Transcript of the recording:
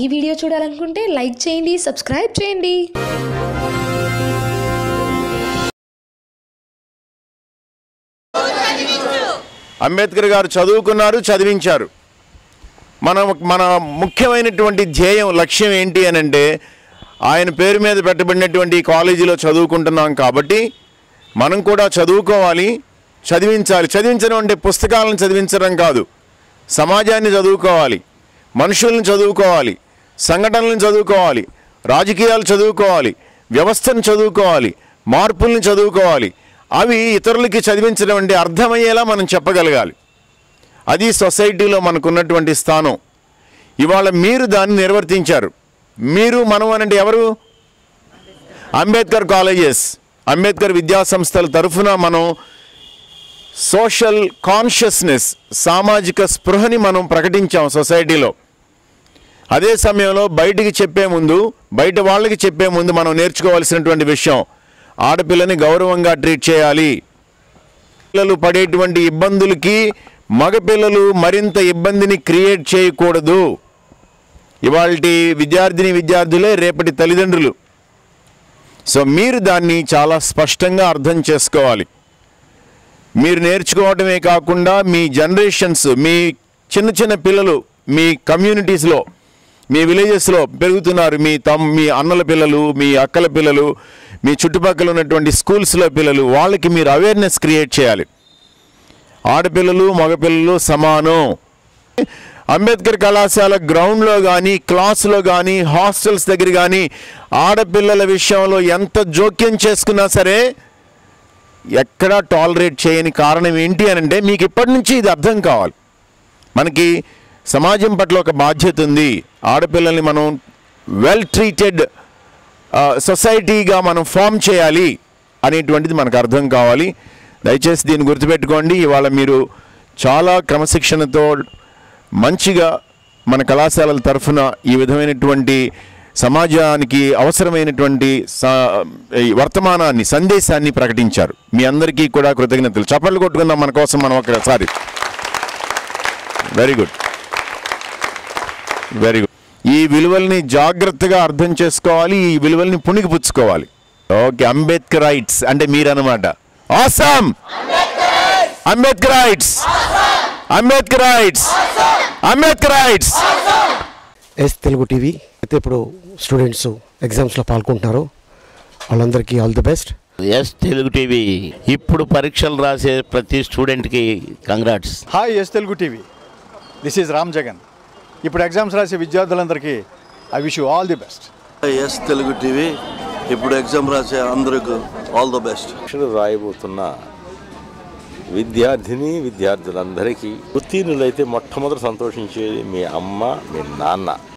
ఈ వీడియో చూడాలనుకుంటే లైక్ చేయండి సబ్స్క్రైబ్ చేయండి అంబేద్కర్ గారు చదువుకున్నారు చదివించారు మన మన ముఖ్యమైనటువంటి ధ్యేయం లక్ష్యం ఏంటి అని అంటే ఆయన పేరు మీద పెట్టబడినటువంటి ఈ కాలేజీలో చదువుకుంటున్నాం కాబట్టి మనం కూడా చదువుకోవాలి చదివించాలి చదివించడం అంటే పుస్తకాలను చదివించడం కాదు సమాజాన్ని చదువుకోవాలి మనుషుల్ని చదువుకోవాలి సంఘటనలను చదువుకోవాలి రాజకీయాలు చదువుకోవాలి వ్యవస్థను చదువుకోవాలి మార్పుల్ని చదువుకోవాలి అవి ఇతరులకి చదివించడం అంటే అర్థమయ్యేలా మనం చెప్పగలగాలి అది సొసైటీలో మనకున్నటువంటి స్థానం ఇవాళ మీరు దాన్ని నిర్వర్తించారు మీరు మనం అనంటే ఎవరు అంబేద్కర్ కాలేజెస్ అంబేద్కర్ విద్యా సంస్థల తరఫున మనం సోషల్ కాన్షియస్నెస్ సామాజిక స్పృహని మనం ప్రకటించాం సొసైటీలో అదే సమయంలో బయటికి చెప్పే ముందు బయట వాళ్ళకి చెప్పే ముందు మనం నేర్చుకోవాల్సినటువంటి విషయం ఆడపిల్లని గౌరవంగా ట్రీట్ చేయాలి పిల్లలు పడేటువంటి ఇబ్బందులకి మగపిల్లలు మరింత ఇబ్బందిని క్రియేట్ చేయకూడదు ఇవాళ విద్యార్థిని విద్యార్థులే రేపటి తల్లిదండ్రులు సో మీరు దాన్ని చాలా స్పష్టంగా అర్థం చేసుకోవాలి మీరు నేర్చుకోవడమే కాకుండా మీ జనరేషన్స్ మీ చిన్న చిన్న పిల్లలు మీ కమ్యూనిటీస్లో మీ విలేజెస్లో పెరుగుతున్నారు మీ తమ్ మీ అన్నల పిల్లలు మీ అక్కల పిల్లలు మీ చుట్టుపక్కల ఉన్నటువంటి స్కూల్స్లో పిల్లలు వాళ్ళకి మీరు అవేర్నెస్ క్రియేట్ చేయాలి ఆడపిల్లలు మగపిల్లలు సమానం అంబేద్కర్ కళాశాల గ్రౌండ్లో కానీ క్లాసులో కానీ హాస్టల్స్ దగ్గర కానీ ఆడపిల్లల విషయంలో ఎంత జోక్యం చేసుకున్నా సరే ఎక్కడా టాలరేట్ చేయని కారణం ఏంటి అని అంటే మీకు ఇప్పటి నుంచి ఇది అర్థం కావాలి మనకి సమాజం పట్ల ఒక బాధ్యత ఉంది ఆడపిల్లల్ని మనం వెల్ ట్రీటెడ్ సొసైటీగా మనం ఫామ్ చేయాలి అనేటువంటిది మనకు అర్థం కావాలి దయచేసి దీన్ని గుర్తుపెట్టుకోండి ఇవాళ మీరు చాలా క్రమశిక్షణతో మంచిగా మన కళాశాలల తరఫున ఈ విధమైనటువంటి సమాజానికి అవసరమైనటువంటి స- ఈ వర్తమానాన్ని సందేశాన్ని ప్రకటించారు మీ అందరికీ కూడా కృతజ్ఞతలు చప్పట్లు కొట్టుకుందాం మన కోసం మనం ఒకసారి వెరీ గుడ్ వెరీ గుడ్ ఈ విలువల్ని జాగ్రత్తగా అర్థం చేసుకోవాలి ఈ విలువల్ని పుణికిపుచ్చుకోవాలి ఓకే అంబేద్కర్ రైట్స్ అంటే మీరన్నమాట awesome Ambedkar rights Ambedkar rights Ambedkar rights S Telugu TV అయితే ఇప్పుడు స్టూడెంట్స్ ఎగ్జామ్స్లో పాల్గొంటున్నారు వాళ్ళందరికీ all the best S Telugu TV ఇప్పుడు పరీక్షలు రాసే ప్రతి స్టూడెంట్కి congrats hi S Telugu TV this is Ram Jagan ఇప్పుడు ఎగ్జామ్స్ రాసే విద్యార్థులందరికీ I wish you all the best S Telugu TV ఇప్పుడు ఎగ్జామ్ రాసే అందరికి ఆల్ ద బెస్ట్ పరీక్షలు రాయబోతున్న విద్యార్థిని విద్యార్థులందరికీ ఉత్తీర్ణులైతే మొట్టమొదటి సంతోషించేది మీ అమ్మ మీ నాన్న